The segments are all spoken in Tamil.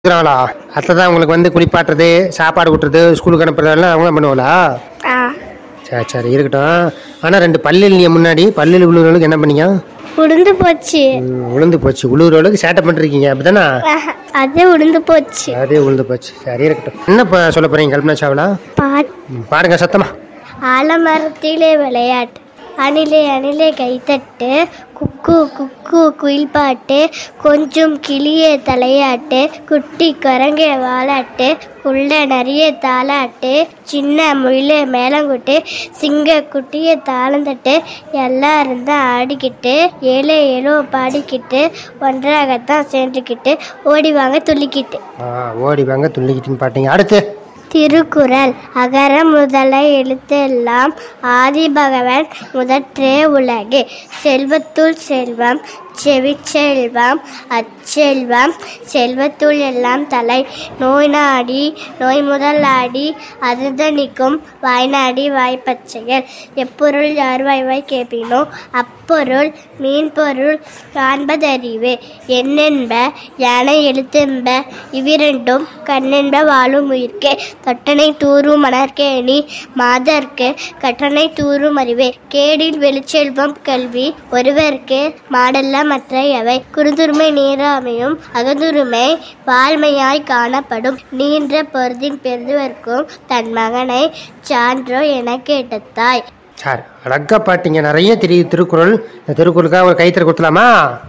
இருக்கிறாங்களா அத்தை தான் உங்களுக்கு வந்து குளிப்பாட்டுறது சாப்பாடு ஊட்டுறது ஸ்கூலுக்கு அனுப்புறதெல்லாம் அவங்க பண்ணுவாங்களா ஆ சரி சரி இருக்கட்டும் ஆனால் ரெண்டு பல்லு இல்லையா முன்னாடி பல்லில் விழுவுறவளுக்கு என்ன பண்ணீங்க உளுந்து போச்சு ம், உளுந்து போச்சு உழுவுறவளுக்கு சேட்டை பண்ணிருக்கீங்க அப்படிதானே ஆஹா, அது உளுந்து போச்சு அதே உளுந்து போச்சு சரி இருக்கட்டும் என்ன இப்போ சொல்ல போறீங்க கல்பனா சாவ்லா பாட் ம், பாருங்க சத்தமா ஆலமரத்திலே விளையாட்டு அணிலே அணிலே கைத்தட்டு குக்கு குக்கு குயில் பாட்டு கொஞ்சம் கிளியே தலையாட்டு குட்டி குரங்கே வாலாட்டு குள்ள நிறைய தாளாட்டு சின்ன முயிலே மேலங்குட்டு சிங்க குட்டிய தாளந்தட்டு எல்லாரும் தான் ஆடிக்கிட்டு ஏழோ ஏழோ பாடிக்கிட்டு ஒன்றாகத்தான் சேர்ந்துக்கிட்டு ஓடிவாங்க துள்ளிக்கிட்டு ஆ ஓடி வாங்க துள்ளிக்கிட்டுன்னு பாட்டீங்க அடுத்து திருக்குறள் அகர முதல எழுத்தெல்லாம் ஆதி பகவன் முதற்றே உலகு செல்வத்துள் செல்வம் செவிச்செல்வம் அச்செல்வம் செல்வத்துள் எல்லாம் தலை நோய் நாடி நோய் முதலாடி அதுதனிக்கும் வாய்நாடி வாய்ப்பச்சைகள் எப்பொருள் யார் வாய்வாய் கேட்பினோ அப்பொருள் மீன் பொருள் காண்பதறிவு என்னென்ப யானை எழுத்தென்ப இவ்விரண்டும் கண்ணென்ப வாழும் உயிர்க்கே தொட்டனை தூரும் மணற்கேணி மாதர்க்கு கட்டணை தூரும் அறிவே கேடில் வெளிச்செல்வம் கல்வி ஒருவருக்கு மாடல்ல மற்ற எவை குறுந்துரிமை நீராமையும் அகதுரிமை வாழ்மையாய் காணப்படும் நீன்ற பொருதின் பெருதுவர்க்கும் தன் மகனை சான்றோ என கேட்டத்தாய் சார் அழகா பாட்டீங்க நிறைய தெரியுது திருக்குறள் இந்த திருக்குறளுக்காக ஒரு கைத்தறி கொடுத்துலாமா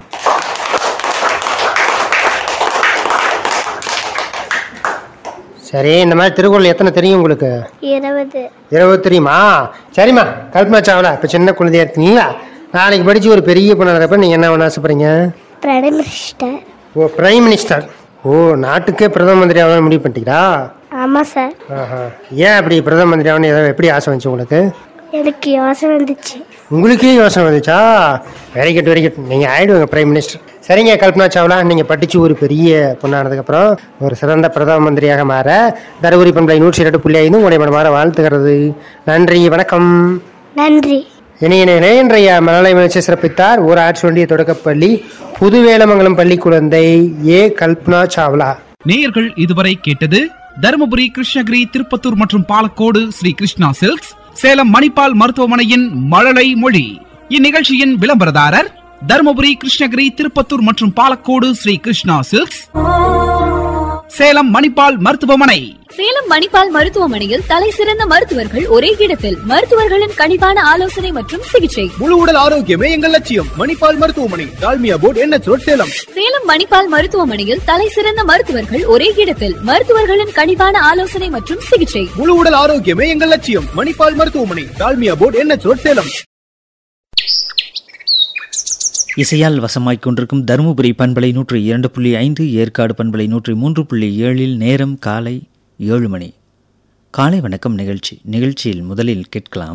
சரி இந்த மாதிரி திருக்குறள் எத்தனை தெரியும் உங்களுக்கு இருபது இருபது தெரியுமா சரிம்மா கல்பனா சாவ்லா இப்போ சின்ன குழந்தையா இருக்கீங்களா நாளைக்கு படிச்சு ஒரு பெரிய பொண்ணாகிறப்ப நீங்கள் என்ன பண்ண ஆசைப்படுறீங்க பிரைம் மினிஸ்டர் ஓ பிரைம் மினிஸ்டர் ஓ நாட்டுக்கே பிரதம மந்திரி ஆகணும்னு முடிவு பண்ணிட்டீங்களா ஆமாம் சார் ஆஹா ஏன் அப்படி பிரதம மந்திரி ஆகணும் ஏதாவது எப்படி ஆசை வந்துச்சு உங்களுக்கு எனக்கு யோசனை வந்துச்சு உங்களுக்கே யோசனை வந்துச்சா வெரி குட் வெரி குட் நீங்கள் ஆயிடுவீங்க பிரைம் மினிஸ்டர் சரிங்க கல்பனா சாவ்லா நீங்கள் படித்து ஒரு பெரிய பொண்ணானதுக்கப்புறம் ஒரு சிறந்த பிரதம மந்திரியாக மாற தருமபுரி பண்பலை நூற்றி இரண்டு புள்ளி ஐந்து உங்களை மனமாற வாழ்த்துகிறது நன்றி வணக்கம் நன்றி இணைய இன்றைய மழலை முயற்சி சிறப்பித்தார் ஊராட்சி ஒன்றிய தொடக்கப்பள்ளி புதுவேலமங்கலம் பள்ளி குழந்தை ஏ கல்பனா சாவ்லா நேயர்கள் இதுவரை கேட்டது தருமபுரி கிருஷ்ணகிரி திருப்பத்தூர் மற்றும் பாலக்கோடு ஸ்ரீ கிருஷ்ணா சில்க்ஸ் சேலம் மணிப்பால் மருத்துவமனையின் மழலை மொழி இந்நிகழ்ச்சியின் விளம்பரதாரர் தருமபுரி கிருஷ்ணகிரி திருப்பத்தூர் மற்றும் பாலக்கோடு ஸ்ரீ கிருஷ்ணா சில்க்ஸ் சேலம் மணிப்பால் மருத்துவமனை சேலம் மணிப்பால் மருத்துவமனையில் தலை சிறந்த மருத்துவர்கள் ஒரே இடத்தில் மருத்துவர்களின் கனிவான ஆலோசனை மற்றும் சிகிச்சை முழு உடல் ஆரோக்கியமே எங்கள் லட்சியம் மணிப்பால் மருத்துவமனை Dalmia board NH road Salem Salem Manipal மருத்துவமனையில் தலை சிறந்த மருத்துவர்கள் ஒரே இடத்தில் மருத்துவர்களின் கனிவான ஆலோசனை மற்றும் சிகிச்சை முழு உடல் ஆரோக்கியமே எங்கள் லட்சியம் மணிப்பால் மருத்துவமனை Dalmia board NH road Salem இசையால் வசமாய்க் கொண்டிருக்கும் தருமபுரி பண்பலை நூற்றி இரண்டு புள்ளி ஐந்து ஏற்காடு பண்பலை நூற்றி மூன்று புள்ளி ஏழில் நேரம் காலை ஏழு மணி காலை வணக்கம் நிகழ்ச்சி நிகழ்ச்சியில் முதலில் கேட்கலாம்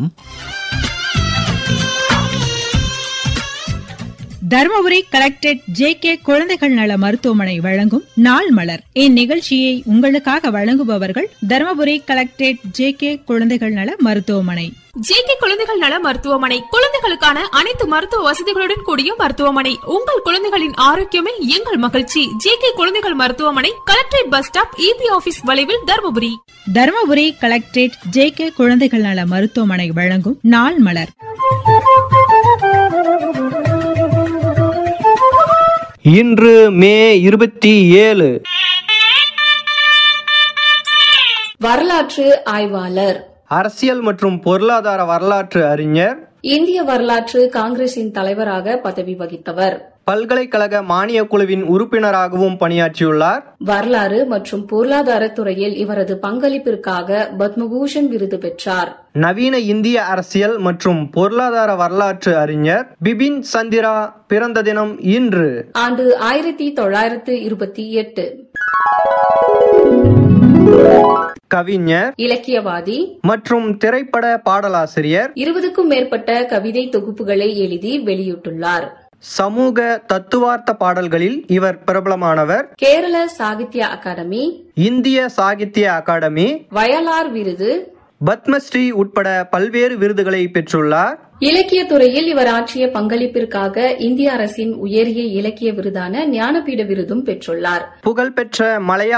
தருமபுரி கலெக்டரேட் ஜே கே குழந்தைகள் நல மருத்துவமனை வழங்கும் நாள் மலர் இந்நிகழ்ச்சியை உங்களுக்காக வழங்குபவர்கள் தருமபுரி கலெக்டரேட் ஜே கே குழந்தைகள் நல மருத்துவமனை ஜேகே குழந்தைகள் நல மருத்துவமனை குழந்தைகளுக்கான அனைத்து மருத்துவ வசதிகளுடன் கூடிய மருத்துவமனை உங்கள் குழந்தைகளின் ஆரோக்கியமே எங்கள் மகிழ்ச்சி ஜேகே குழந்தைகள் மருத்துவமனை collectorate bus stop EB office வளைவில் Dharmapuri Dharmapuri collectorate J K குழந்தைகள் நல மருத்துவமனை வழங்கும் நாள் மலர் இன்று மே இருபத்தி ஏழு வரலாற்று ஆய்வாளர் அரசியல் மற்றும் பொருளாதார வரலாற்று அறிஞர் இந்திய வரலாற்று காங்கிரசின் தலைவராக பதவி வகித்தவர் பல்கலைக்கழக மானியக் குழுவின் உறுப்பினராகவும் பணியாற்றியுள்ளார் வரலாறு மற்றும் பொருளாதார துறையில் இவரது பங்களிப்பிற்காக பத்மபூஷன் விருது பெற்றார் நவீன இந்திய அரசியல் மற்றும் பொருளாதார வரலாற்று அறிஞர் பிபின் சந்திரா பிறந்த தினம் இன்று ஆண்டு ஆயிரத்தி தொள்ளாயிரத்து இருபத்தி எட்டு கவிஞர் இலக்கியவாதி மற்றும் திரைப்பட பாடலாசிரியர் இருபதுக்கும் மேற்பட்ட கவிதை தொகுப்புகளை எழுதி வெளியிட்டுள்ளார் சமூக தத்துவார்த்த பாடல்களில் இவர் பிரபலமானவர் கேரள சாகித்ய அகாடமி இந்திய சாகித்ய அகாடமி வயலார் விருது பத்மஸ்ரீ உட்பட பல்வேறு விருதுகளை பெற்றுள்ளார் இலக்கிய துறையில் இவர் ஆற்றிய பங்களிப்பிற்காக இந்திய அரசின் உயரிய இலக்கிய விருதான ஞானபீட விருதும் பெற்றுள்ளார் புகழ்பெற்ற மலையாள